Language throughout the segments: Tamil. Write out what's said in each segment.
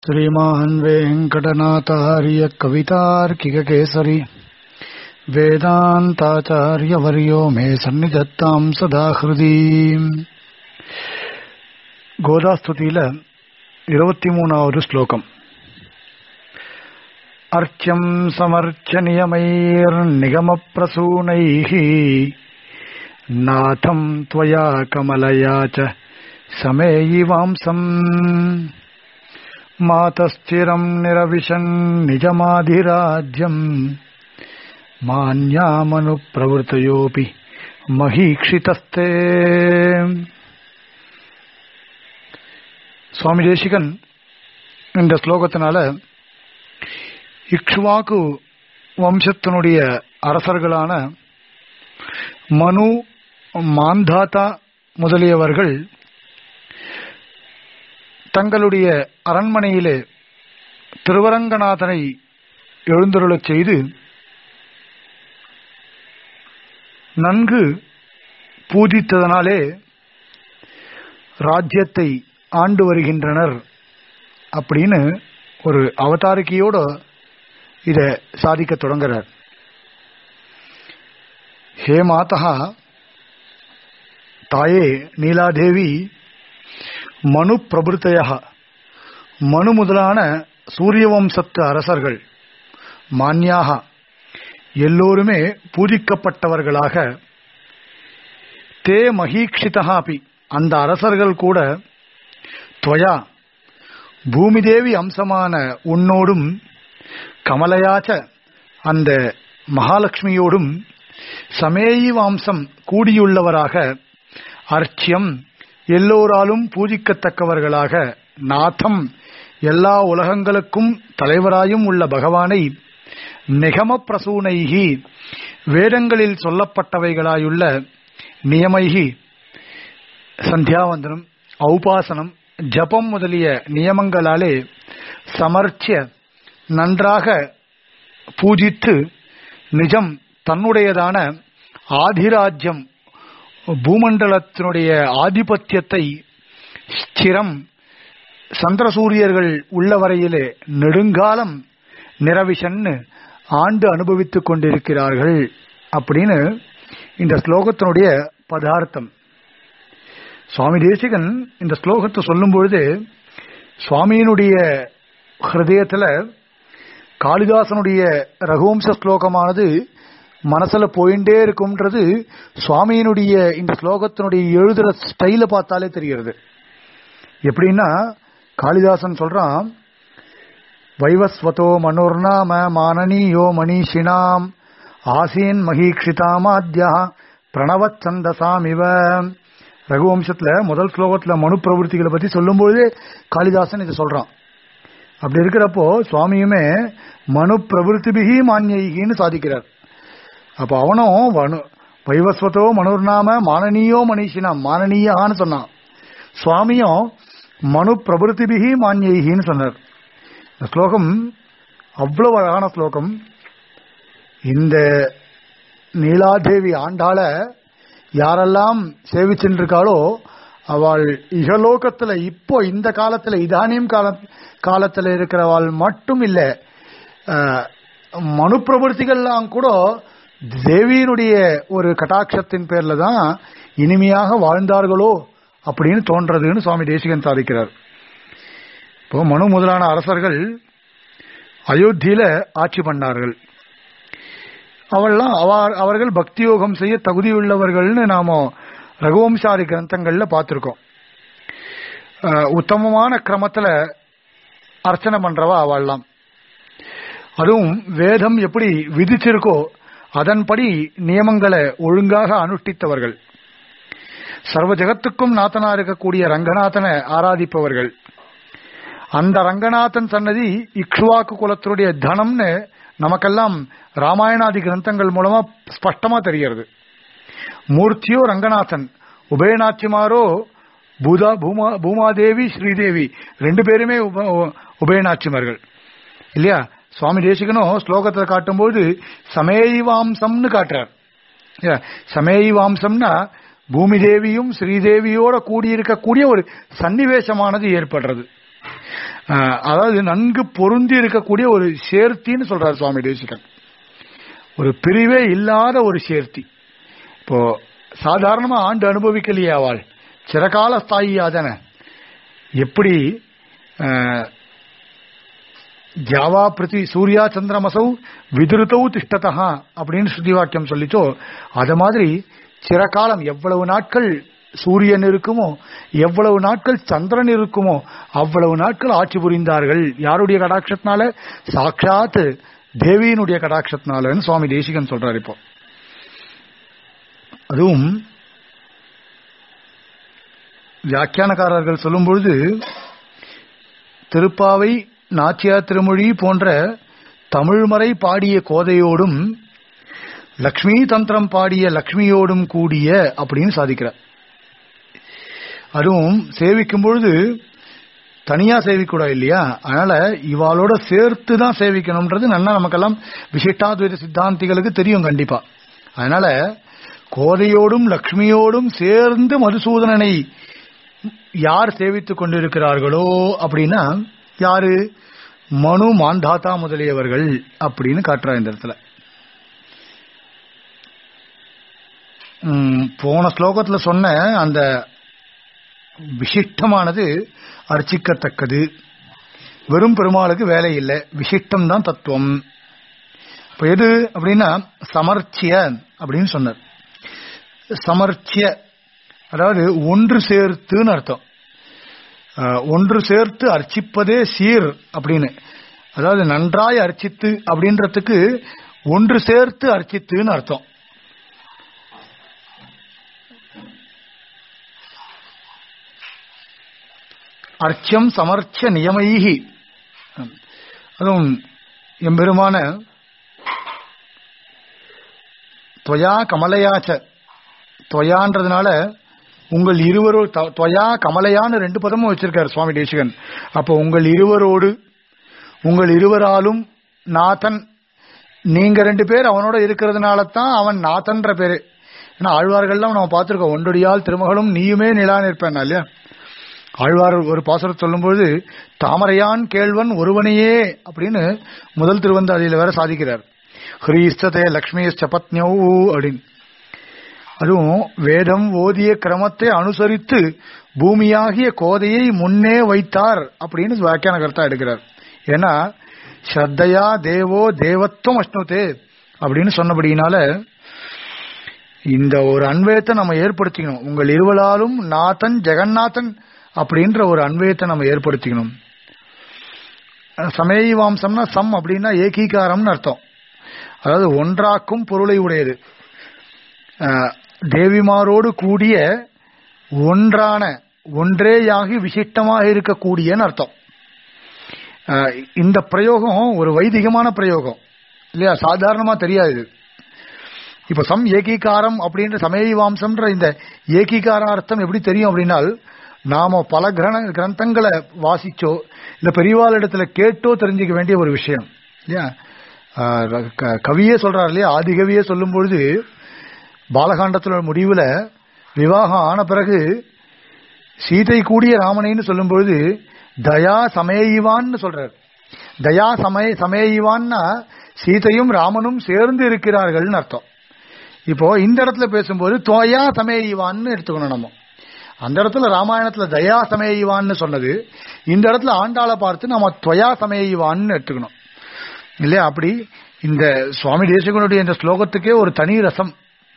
श्रीमान् वेङ्कटनाथार्य कवितार्किककेसरी वेदान्ताचार्यवर्यो मे सन्निधत्ताम् सदा हृदि கோதாஸ்துதியில இருபத்தி மூணாவது ஸ்லோகம் அர்ச்சம் சமர்ச்சனியமைர் நிகமப்பிரசூனைः நாதம் त्वया कमलया च समेयिवांसम् मातश्चिरम् निरविशन् निजमाधिराज्यम् मान्यामनुप्रवृतयोऽपि மகீக்ஷிதஸ்தே சுவாமி தேசிகன் இந்த ஸ்லோகத்தினால இக்ஷுவாக்கு வம்சத்தினுடைய அரசர்களான மனு மாந்தாத்தா முதலியவர்கள் தங்களுடைய அரண்மனையிலே திருவரங்கநாதனை எழுந்தருளச் செய்து நன்கு பூஜித்ததனாலே ராஜ்யத்தை ஆண்டு வருகின்றனர் அப்படின்னு ஒரு அவதாரிக்கையோட இத சாதிக்க தொடங்குறார் ஹே மாதா தாயே நீலாதேவி மனு பிரபுத்தையா மனு முதலான சூரிய வம்சத்து அரசர்கள் மான்யாக எல்லோருமே பூஜிக்கப்பட்டவர்களாக தே மகீக்ஷிதா அந்த அரசர்கள் கூட துவயா பூமிதேவி அம்சமான உன்னோடும் கமலையாச்ச அந்த மகாலட்சுமியோடும் சமேயி வாம்சம் கூடியுள்ளவராக அர்ச்சியம் எல்லோராலும் பூஜிக்கத்தக்கவர்களாக நாதம் எல்லா உலகங்களுக்கும் தலைவராயும் உள்ள பகவானை நிகம பிரசூனைகி வேதங்களில் சொல்லப்பட்டவைகளாயுள்ள நியமைகி சந்தியாவந்தனம் ஔபாசனம் ஜபம் முதலிய நியமங்களாலே சமர்ச்சிய நன்றாக பூஜித்து நிஜம் தன்னுடையதான ஆதிராஜ்யம் பூமண்டலத்தினுடைய ஆதிபத்தியத்தை ஸ்திரம் சந்திரசூரியர்கள் உள்ளவரையிலே நெடுங்காலம் நிரவிஷன்னு ஆண்டு அனுபவித்துக் கொண்டிருக்கிறார்கள் அப்படின்னு இந்த ஸ்லோகத்தினுடைய பதார்த்தம் சுவாமி தேசிகன் இந்த ஸ்லோகத்தை சொல்லும் பொழுது சுவாமியினுடைய ஹிருதயத்துல காளிதாசனுடைய ரகுவம்ச ஸ்லோகமானது மனசுல போயிட்டே இருக்கும்ன்றது சுவாமியினுடைய இந்த ஸ்லோகத்தினுடைய எழுதுற ஸ்டைல பார்த்தாலே தெரிகிறது எப்படின்னா காளிதாசன் சொல்றான் வைவஸ்வதோ மனோர்நாம மானனீயோ மணிஷினாம் ஆசீன் மகீக்ஷிதாமாத்யா பிரணவத் சந்தசாமிவ ரகுவம்சத்துல முதல் ஸ்லோகத்துல மனு பிரவருத்திகளை பத்தி சொல்லும்போது காளிதாசன் இதை சொல்றான் அப்படி இருக்கிறப்போ சுவாமியுமே மனு பிரவருத்திபிகி மான்யகின்னு சாதிக்கிறார் அப்ப அவனும் வனு வைவஸ்வத்தோ மனுர்நாம மானனீயோ மனிஷினா மானனீயான்னு சொன்னான் சுவாமியும் மனு பிரபுத்திபிகி மான்யகின்னு சொன்னார் இந்த ஸ்லோகம் அவ்வளவு அழகான ஸ்லோகம் இந்த நீலாதேவி ஆண்டாள யாரெல்லாம் சேவிச்சுட்டு இருக்காளோ அவள் இகலோகத்துல இப்போ இந்த காலத்துல இதானியம் கால காலத்துல இருக்கிறவாள் மட்டும் இல்ல மனு பிரவர்த்திகள்லாம் கூட தேவியினுடைய ஒரு கட்டாட்சத்தின் பேர்ல தான் இனிமையாக வாழ்ந்தார்களோ அப்படின்னு தோன்றதுன்னு சுவாமி தேசிகன் சாதிக்கிறார் இப்போ மனு முதலான அரசர்கள் அயோத்தியில ஆட்சி பண்ணார்கள் அவள்லாம் அவர்கள் பக்தி யோகம் செய்ய தகுதியுள்ளவர்கள்னு நாம ரகுவம்சாரி கிரந்தங்கள்ல பார்த்திருக்கோம் உத்தமமான கிரமத்துல அர்ச்சனை பண்றவா அவள்லாம் அதுவும் வேதம் எப்படி விதிச்சிருக்கோ அதன்படி நியமங்களை ஒழுங்காக அனுஷ்டித்தவர்கள் சர்வ ஜகத்துக்கும் நாத்தனா இருக்கக்கூடிய ரங்கநாதனை ஆராதிப்பவர்கள் அந்த ரங்கநாதன் சன்னதி இக்ஷுவாக்கு குலத்தினுடைய தனம்னு நமக்கெல்லாம் ராமாயணாதி கிரந்தங்கள் மூலமா ஸ்பஷ்டமா தெரிகிறது மூர்த்தியோ ரங்கநாதன் உபயநாச்சிமாரோ பூதா பூமா பூமாதேவி ஸ்ரீதேவி ரெண்டு பேருமே உபயநாச்சிமார்கள் இல்லையா சுவாமி தேசிகனும் ஸ்லோகத்தை காட்டும்போது சமேயிவாம்சம்னு காட்டுறார் சமேயிவாம்சம்னா பூமி தேவியும் ஸ்ரீதேவியோட கூடியிருக்கக்கூடிய ஒரு சன்னிவேசமானது ஏற்படுறது அஹ், அதாவது நன்கு பொருந்தி இருக்கக்கூடிய ஒரு சேர்த்தின்னு சொல்றாரு சுவாமி தேசிகன் ஒரு பிரிவே இல்லாத ஒரு சேர்த்தி இப்போ சாதாரணமா ஆண்டு அனுபவிக்கலையே அவள் சிறகால ஸ்தாயியாதன எப்படி அஹ், ஜாவா பிரதி சூர்யா சந்திரமசௌ விதிருத்தௌ திஷ்டதா அப்படின்னு ஸ்ருதி வாக்கியம் சொல்லிச்சோ அது மாதிரி சிறகாலம் எவ்வளவு நாட்கள் சூரியன் இருக்குமோ எவ்வளவு நாட்கள் சந்திரன் இருக்குமோ அவ்வளவு நாட்கள் ஆட்சி புரிந்தார்கள் யாருடைய கடாட்சத்தினால சாட்சாத் தேவியினுடைய கடாட்சத்தினாலன்னு சுவாமி தேசிகன் சொல்றாரு இப்போ அதுவும் வியாக்கியானக்காரர்கள் சொல்லும் பொழுது திருப்பாவை நாச்சியார் திருமொழி போன்ற தமிழ்மறை பாடிய கோதையோடும் லக்ஷ்மி தந்திரம் பாடிய லக்ஷ்மியோடும் கூடிய அப்படின்னு சாதிக்கிறார் அதுவும் சேவிக்கும் பொழுது தனியா சேவிக்கூடாது இல்லையா அதனால இவாளோட சேர்த்து தான் சேவிக்கணும்ன்றது நல்லா நமக்கெல்லாம் விசிஷ்டாத்வைத சித்தாந்திகளுக்கு தெரியும் கண்டிப்பா அதனால கோதையோடும் லக்ஷ்மியோடும் சேர்ந்து மதுசூதனனை யார் சேவித்துக் கொண்டிருக்கிறார்களோ அப்படின்னா யாரு மனு மாந்தாத்தா முதலியவர்கள் அப்படின்னு காட்டுறார் இந்த இடத்துல ம், போன ஸ்லோகத்துல சொன்ன அந்த விசிஷ்டமானது அர்ச்சிக்கத்தக்கது வெறும் பெருமாளுக்கு வேலை இல்லை விசிஷ்டம் தான் தத்துவம் இப்ப எது அப்படின்னா சமர்ச்சிய அப்படின்னு சொன்னார் சமர்ச்சிய அதாவது ஒன்று சேர்த்துன்னு அர்த்தம் அஹ், ஒன்று சேர்த்து அர்ச்சிப்பதே சீர் அப்படின்னு அதாவது நன்றாய் அர்ச்சித்து அப்படின்றதுக்கு ஒன்று சேர்த்து அர்ச்சித்துன்னு அர்த்தம் அர்ச்சம் சமர்ச்ச நியமைகி அதுவும் எம்பெருமான துவயா கமலையாச்ச துவயான்றதுனால உங்கள் இருவரோ த- துவயா கமலையான்னு ரெண்டு பதமும் வச்சிருக்காரு சுவாமி தேசிகன் அப்போ உங்கள் இருவரோடு உங்கள் இருவராலும் நாதன் நீங்க ரெண்டு பேர் அவனோட இருக்கிறதுனால தான் அவன் நாதன்ற பேரு ஏன்னா ஆழ்வார்கள்லாம் நம்ம பார்த்திருக்கோம் ஒன்றொடியால் திருமகளும் நீயுமே நிலா நிற்பேன் இல்லையா ஆழ்வார் ஒரு பாசுரம் சொல்லும்போது தாமரையான் கேள்வன் ஒருவனையே அப்படின்னு முதல் திருவந்தாதியில வேற சாதிக்கிறார் ஹ்ரீஸ்ததே லக்ஷ்மியஸ்ச பத்னியௌ அப்படின்னு அதுவும் வேதம் ஓதிய கிரமத்தை அனுசரித்து பூமியாகிய கோதையை முன்னே வைத்தார் அப்படின்னு வியாக்கியான கர்த்தா எடுக்கிறார் ஏன்னா ஸ்ரத்தையா தேவோ தேவத்துவம் அஷ்ணுதே அப்படின்னு சொன்னபடியினால இந்த ஒரு அன்வயத்தை நம்ம ஏற்படுத்திக்கணும் உங்கள் இருவலாலும் நாதன் ஜெகநாதன் அப்படின்ற ஒரு அன்வயத்தை நம்ம ஏற்படுத்திக்கணும் சமேயி வாம்சம்னா சம் அப்படின்னா ஏகீகாரம்னு அர்த்தம் அதாவது ஒன்றாக்கும் பொருளை உடையது அஹ், தேவிமாரோடு கூடிய ஒன்றான ஒன்றேயாகி விசிஷ்டமாக இருக்கக்கூடியன்னு அர்த்தம் அஹ், இந்த பிரயோகம் ஒரு வைதிகமான பிரயோகம் இல்லையா சாதாரணமா தெரியாது இது இப்ப சம் ஏகீகாரம் அப்படின்ற சமேயி வாம்சம்ன்ற இந்த ஏகீகார அர்த்தம் எப்படி தெரியும் அப்படின்னால் நாம பல கிரண கிரந்தங்களை வாசிச்சோ இல்ல பெரியவாள் இடத்துல கேட்டோ தெரிஞ்சுக்க வேண்டிய ஒரு விஷயம் இல்லையா ஆஹ் க- கவியே சொல்றாரு இல்லையா ஆதிகவியே சொல்லும் பொழுது பாலகாண்டத்துல முடிவுல விவாகம் ஆன பிறகு சீதை கூடிய ராமனைன்னு சொல்லும் பொழுது தயா சமேயிவான்னு சொல்றாரு தயா சமய சமேயிவான்னா சீதையும் ராமனும் சேர்ந்து இருக்கிறார்கள்னு அர்த்தம் இப்போ இந்த இடத்துல பேசும்போது தோயா சமேயிவான்னு எடுத்துக்கணும் நம்ம அந்த இடத்துல ராமாயணத்துல தயா சமேயிவான்னு சொன்னது இந்த இடத்துல ஆண்டாளை பார்த்து நம்ம துவயா சமேயிவான்னு எடுத்துக்கணும் இல்லையா அப்படி இந்த சுவாமி தேசிகனுடைய இந்த ஸ்லோகத்துக்கே ஒரு தனி ரசம்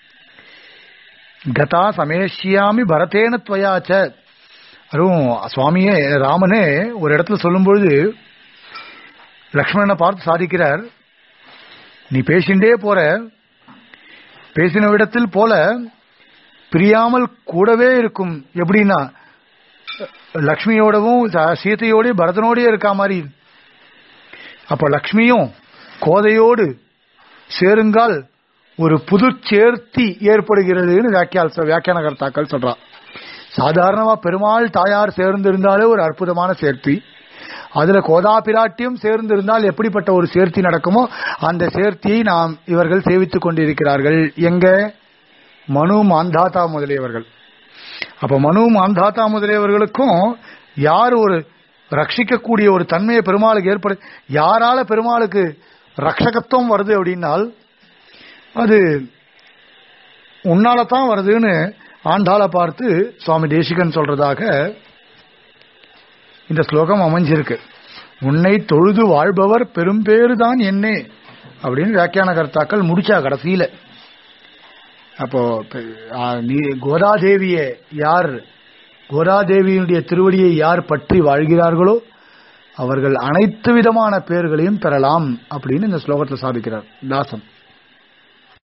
கதா சமேஷ்யாமி பரதேன துவயாச்ச அதுவும் சுவாமியே ராமனே ஒரு இடத்துல சொல்லும்பொழுது லக்ஷ்மணனை பார்த்து சாதிக்கிறார் நீ பேசிண்டே போற பேசின இடத்தில் போல பிரியாமல் கூடவே இருக்கும் எப்படின்னா லக்ஷ்மியோடவும் ச- சீதையோடயும் பரதனோடய இருக்கா மாதிரி அப்ப லக்ஷ்மியும் கோதையோடு சேருங்கால் ஒரு புது சேர்த்தி ஏற்படுகிறதுன்னு வியாக்கியால் வியாக்கியான கர்த்தாக்கள் சொல்றா சாதாரணமா பெருமாள் தாயார் சேர்ந்திருந்தாலே ஒரு அற்புதமான சேர்த்தி அதுல கோதா பிராட்டியும் சேர்ந்திருந்தால் எப்படிப்பட்ட ஒரு சேர்த்தி நடக்குமோ அந்த சேர்த்தியை நாம் இவர்கள் சேவித்துக் கொண்டிருக்கிறார்கள் எங்க மனு மாந்தாத்தா முதலியவர்கள் அப்ப மனு மாந்தாத்தா முதலியவர்களுக்கும் யார் ஒரு ரட்சிக்கக்கூடிய ஒரு தன்மையை பெருமாளுக்கு ஏற்படு யாரால பெருமாளுக்கு ரட்சகத்துவம் வருது அப்படின்னால் அது உன்னால தான் வருதுன்னு ஆண்டாளை பார்த்து சுவாமி தேசிகன் சொல்றதாக இந்த ஸ்லோகம் அமைஞ்சிருக்கு உன்னை தொழுது வாழ்பவர் பெரும்பேறு தான் என்னே அப்படின்னு வியாக்கியான கர்த்தாக்கள் முடிச்சா கடைசியில அப்போ பெ- ஆ, நீ கோதாதேவியை யார் கோதாதேவியினுடைய திருவடியை யார் பற்றி வாழ்கிறார்களோ அவர்கள் அனைத்து விதமான பேர்களையும் பெறலாம் அப்படின்னு இந்த ஸ்லோகத்தில் சாதிக்கிறார் தாசன்